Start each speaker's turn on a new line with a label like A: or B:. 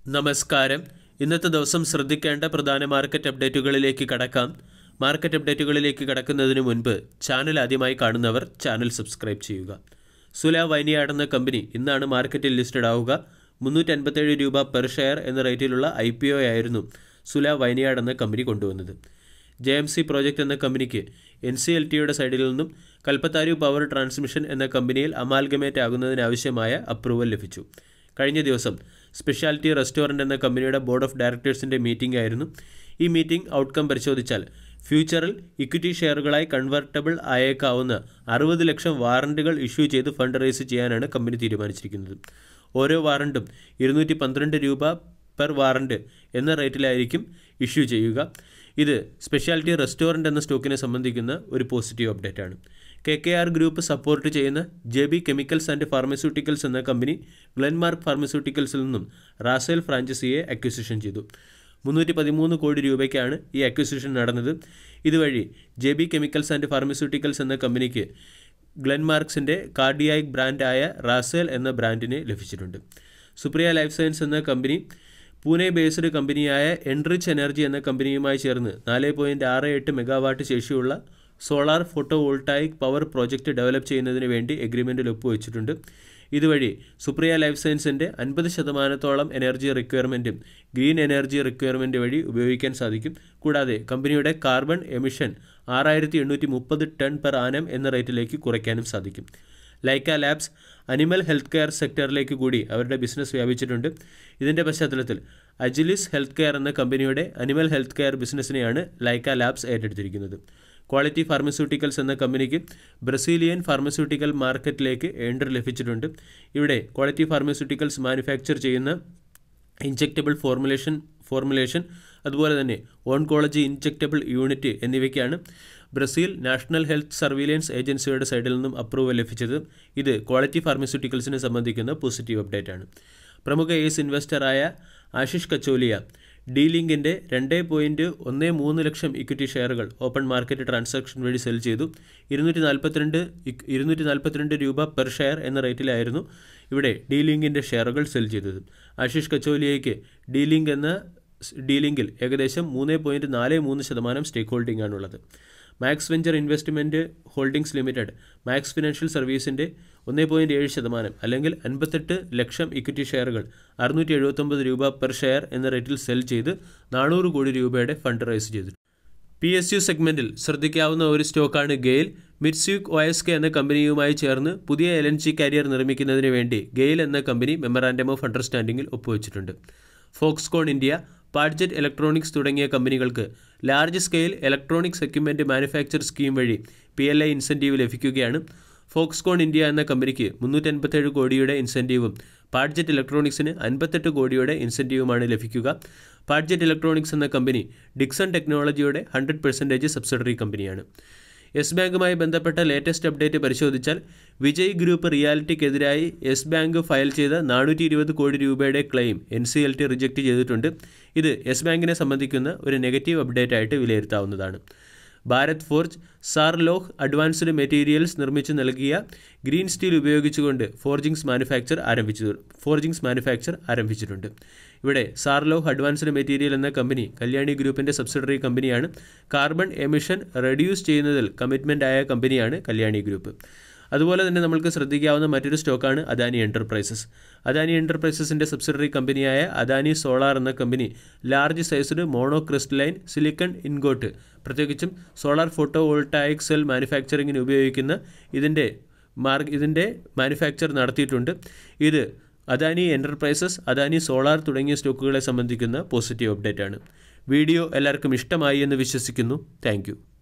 A: നമസ്കാരം ഇന്നത്തെ ദിവസം ശ്രദ്ധിക്കേണ്ട പ്രധാന മാർക്കറ്റ് അപ്ഡേറ്റുകളിലേക്ക് കടക്കാം മാർക്കറ്റ് അപ്ഡേറ്റുകളിലേക്ക് കടക്കുന്നതിന് മുൻപ് ചാനൽ ആദ്യമായി കാണുന്നവർ ചാനൽ സബ്സ്ക്രൈബ് ചെയ്യുക സുല വൈനിയാട് എന്ന കമ്പനി ഇന്നാണ് മാർക്കറ്റിൽ ലിസ്റ്റഡ് ആവുക മുന്നൂറ്റി അൻപത്തേഴ് രൂപ പെർ ഷെയർ എന്ന റേറ്റിലുള്ള ഐ പി ഒ ആയിരുന്നു സുല വൈനിയാട് എന്ന കമ്പനി കൊണ്ടുവന്നത് ജെ എം സി പ്രോജക്റ്റ് എന്ന കമ്പനിക്ക് എൻ സി എൽ ടിയുടെ സൈഡിൽ നിന്നും കൽപ്പത്താരു പവർ ട്രാൻസ്മിഷൻ എന്ന കമ്പനിയിൽ അമാൽഗമേറ്റ് ആകുന്നതിനാവശ്യമായ അപ്രൂവൽ ലഭിച്ചു കഴിഞ്ഞ ദിവസം സ്പെഷ്യാലിറ്റി റെസ്റ്റോറൻറ്റ് എന്ന കമ്പനിയുടെ ബോർഡ് ഓഫ് ഡയറക്ടേഴ്സിൻ്റെ മീറ്റിംഗ് ആയിരുന്നു ഈ മീറ്റിംഗ് ഔട്ട്കം പരിശോധിച്ചാൽ ഫ്യൂച്ചറിൽ ഇക്വിറ്റി ഷെയറുകളായി കൺവെർട്ടബിൾ ആയേക്കാവുന്ന അറുപത് ലക്ഷം വാറണ്ടുകൾ ഇഷ്യൂ ചെയ്ത് ഫണ്ട് റേസ് ചെയ്യാനാണ് കമ്പനി തീരുമാനിച്ചിരിക്കുന്നത് ഓരോ വാറണ്ടും ഇരുന്നൂറ്റി പന്ത്രണ്ട് രൂപ പെർ വാറണ്ട് എന്ന റേറ്റിലായിരിക്കും ഇഷ്യൂ ചെയ്യുക ഇത് സ്പെഷ്യാലിറ്റി റെസ്റ്റോറൻറ്റ് എന്ന സ്റ്റോക്കിനെ സംബന്ധിക്കുന്ന ഒരു പോസിറ്റീവ് അപ്ഡേറ്റ് ആണ് K K R group support ചെയ്യുന്ന J B chemicals and pharmaceuticals എന്ന കമ്പനി ഗ്ലെൻമാർക്ക് ഫാർമസ്യൂട്ടിക്കൽസിൽ നിന്നും റാസേൽ ഫ്രാഞ്ചൈസിയെ അക്വിസിഷൻ ചെയ്തു മുന്നൂറ്റി പതിമൂന്ന് കോടി രൂപയ്ക്കാണ് ഈ അക്വിസിഷൻ നടന്നത് ഇതുവഴി J B chemicals and pharmaceuticals എന്ന കമ്പനിക്ക് ഗ്ലെൻമാർക്സിൻ്റെ കാർഡിയായിക് ബ്രാൻഡായ റാസേൽ എന്ന ബ്രാൻഡിനെ ലഭിച്ചിട്ടുണ്ട് സുപ്രിയ ലൈഫ് സയൻസ് എന്ന കമ്പനി പൂനെ ബേസ്ഡ് കമ്പനിയായ എൻറിച്ച് എനർജി എന്ന കമ്പനിയുമായി ചേർന്ന് നാല് പോയിൻറ്റ് ആറ് എട്ട് മെഗാവാട്ട് ശേഷിയുള്ള solar photovoltaic power project develop ചെയ്യുന്നതിന് വേണ്ടി എഗ്രിമെൻറ്റിൽ ഒപ്പുവെച്ചിട്ടുണ്ട് ഇതുവഴി സുപ്രിയ ലൈഫ് സയൻസിൻ്റെ അൻപത് ശതമാനത്തോളം എനർജി റിക്വയർമെൻറ്റും ഗ്രീൻ എനർജി റിക്വയർമെൻറ്റ് വഴി ഉപയോഗിക്കാൻ സാധിക്കും കൂടാതെ കമ്പനിയുടെ കാർബൺ എമിഷൻ ആറായിരത്തി എണ്ണൂറ്റി മുപ്പത് ടൺ പെർ ആനം എന്ന റേറ്റിലേക്ക് കുറയ്ക്കാനും സാധിക്കും Lyka labs animal health care സെക്ടറിലേക്ക് കൂടി അവരുടെ ബിസിനസ് വ്യാപിച്ചിട്ടുണ്ട് ഇതിൻ്റെ പശ്ചാത്തലത്തിൽ അജിലിസ് ഹെൽത്ത് കെയർ എന്ന കമ്പനിയുടെ അനിമൽ ഹെൽത്ത് കെയർ ബിസിനസ്സിനെയാണ് ലൈക്ക ലാബ്സ് ഏറ്റെടുത്തിരിക്കുന്നത് ക്വാളിറ്റി ഫാർമസ്യൂട്ടിക്കൽസ് എന്ന കമ്പനിക്ക് ബ്രസീലിയൻ ഫാർമസ്യൂട്ടിക്കൽ മാർക്കറ്റിലേക്ക് എൻട്രി ലഭിച്ചിട്ടുണ്ട് ഇവിടെ ക്വാളിറ്റി ഫാർമസ്യൂട്ടിക്കൽസ് മാനുഫാക്ചർ ചെയ്യുന്ന ഇഞ്ചെക്റ്റബിൾ ഫോർമുലേഷൻ ഫോർമുലേഷൻ അതുപോലെ തന്നെ ഓൺകോളജി ഇഞ്ചെക്റ്റബിൾ യൂണിറ്റ് എന്നിവയ്ക്കാണ് ബ്രസീൽ നാഷണൽ ഹെൽത്ത് സർവീലൻസ് ഏജൻസിയുടെ സൈഡിൽ നിന്നും അപ്രൂവൽ ലഭിച്ചത് ഇത് ക്വാളിറ്റി ഫാർമസ്യൂട്ടിക്കൽസിനെ സംബന്ധിക്കുന്ന പോസിറ്റീവ് അപ്ഡേറ്റ് ആണ് പ്രമുഖ ഏസ് ഇൻവെസ്റ്ററായ ആശിഷ് കച്ചോലിയ ഡി ലിങ്കിൻ്റെ രണ്ട് പോയിൻറ്റ് ഒന്ന് മൂന്ന് ലക്ഷം ഇക്വിറ്റി ഷെയറുകൾ ഓപ്പൺ മാർക്കറ്റ് ട്രാൻസാക്ഷൻ വഴി സെൽ ചെയ്തു ഇരുന്നൂറ്റി നാൽപ്പത്തിരണ്ട് ഇരുന്നൂറ്റി നാൽപ്പത്തിരണ്ട് രൂപ പെർ ഷെയർ എന്ന റേറ്റിലായിരുന്നു ഇവിടെ ഡി ലിങ്കിൻ്റെ ഷെയറുകൾ സെൽ ചെയ്തത് ആശിഷ് കച്ചോലിയയ്ക്ക് ഡി ലിങ്ക് എന്ന ഡി ലിങ്കിൽ ഏകദേശം മൂന്ന് പോയിൻറ്റ് നാല് മൂന്ന് ശതമാനം സ്റ്റേക്ക് ഹോൾഡിംഗ് ആണുള്ളത് Max venture investment holdings limited Max financial സർവീസിൻ്റെ ഒന്ന് പോയിൻറ്റ് ഏഴ് ശതമാനം അല്ലെങ്കിൽ അൻപത്തെട്ട് ലക്ഷം ഇക്വിറ്റി ഷെയറുകൾ അറുന്നൂറ്റി എഴുപത്തൊമ്പത് രൂപ പെർ ഷെയർ എന്ന റേറ്റിൽ സെൽ ചെയ്ത് നാനൂറ് കോടി രൂപയുടെ ഫണ്ട് റൈസ് ചെയ്തു പി എസ് യു സെഗ്മെൻറ്റിൽ ശ്രദ്ധിക്കാവുന്ന ഒരു സ്റ്റോക്കാണ് GAIL Mitsui O S K എന്ന കമ്പനിയുമായി ചേർന്ന് പുതിയ എൽ എൻ ജി കാരിയർ നിർമ്മിക്കുന്നതിന് വേണ്ടി ഗെയിൽ എന്ന കമ്പനി മെമ്മറാൻഡം ഓഫ് അണ്ടർസ്റ്റാൻഡിങ്ങിൽ ഒപ്പുവെച്ചിട്ടുണ്ട് ഫോക്സ്കോൺ ഇന്ത്യ പാഡ്ജറ്റ് ഇലക്ട്രോണിക്സ് തുടങ്ങിയ കമ്പനികൾക്ക് large scale electronics equipment manufacture scheme വഴി പി എൽ ഐ ഇൻസെൻറ്റീവ് ലഭിക്കുകയാണ് ഫോക്സ്കോൺ ഇന്ത്യ എന്ന കമ്പനിക്ക് മുന്നൂറ്റൻപത്തേഴ് കോടിയുടെ ഇൻസെൻറ്റീവും പാഡ്ജറ്റ് ഇലക്ട്രോണിക്സിന് അൻപത്തെട്ട് കോടിയുടെ ഇൻസെൻറ്റീവുമാണ് ലഭിക്കുക പാഡ്ജറ്റ് ഇലക്ട്രോണിക്സ് എന്ന കമ്പനി ഡിക്സൺ ടെക്നോളജിയുടെ ഹൺഡ്രഡ് പെർസെൻറ്റേജ് സബ്സിഡറി കമ്പനിയാണ് യെസ് ബാങ്കുമായി ബന്ധപ്പെട്ട ലേറ്റസ്റ്റ് അപ്ഡേറ്റ് പരിശോധിച്ചാൽ വിജയ് ഗ്രൂപ്പ് റിയാലിറ്റിക്കെതിരായി യെസ് ബാങ്ക് ഫയൽ ചെയ്ത നാനൂറ്റി ഇരുപത് കോടി രൂപയുടെ claim N C L T reject ചെയ്തിട്ടുണ്ട് ഇത് യെസ് ബാങ്കിനെ സംബന്ധിക്കുന്ന ഒരു നെഗറ്റീവ് അപ്ഡേറ്റ് ആയിട്ട് വിലയിരുത്താവുന്നതാണ് Bharat forge Sarloh advanced materials നിർമ്മിച്ചു നൽകിയ ഗ്രീൻ സ്റ്റീൽ ഉപയോഗിച്ചുകൊണ്ട് ഫോർജിങ്സ് മാനുഫാക്ചർ ആരംഭിച്ചു ഫോർജിങ്സ് മാനുഫാക്ചർ ആരംഭിച്ചിട്ടുണ്ട് ഇവിടെ സാർലോഹ് അഡ്വാൻസ്ഡ് മെറ്റീരിയൽ എന്ന കമ്പനി കല്യാണി ഗ്രൂപ്പിൻ്റെ സബ്സിഡറി കമ്പനിയാണ് കാർബൺ എമിഷൻ റെഡ്യൂസ് ചെയ്യുന്നതിൽ കമ്മിറ്റ്മെൻ്റ് ആയ കമ്പനിയാണ് കല്യാണി ഗ്രൂപ്പ് അതുപോലെ തന്നെ നമുക്ക് ശ്രദ്ധിക്കാവുന്ന മറ്റൊരു സ്റ്റോക്കാണ് അദാനി എൻ്റർപ്രൈസസ് അദാനി എൻ്റർപ്രൈസസിൻ്റെ സബ്സിഡറി കമ്പനിയായ അദാനി സോളാർ എന്ന company large sized monocrystalline silicon ingot പ്രത്യേകിച്ചും സോളാർ ഫോട്ടോ വോൾട്ടായിക് സെൽ മാനുഫാക്ചറിങ്ങിന് ഉപയോഗിക്കുന്ന ഇതിൻ്റെ മാർക്ക് ഇതിൻ്റെ മാനുഫാക്ചർ നടത്തിയിട്ടുണ്ട് ഇത് അദാനി എൻ്റർപ്രൈസസ് അദാനി സോളാർ തുടങ്ങിയ സ്റ്റോക്കുകളെ സംബന്ധിക്കുന്ന പോസിറ്റീവ് അപ്ഡേറ്റ് ആണ് വീഡിയോ എല്ലാവർക്കും ഇഷ്ടമായി എന്ന് വിശ്വസിക്കുന്നു താങ്ക്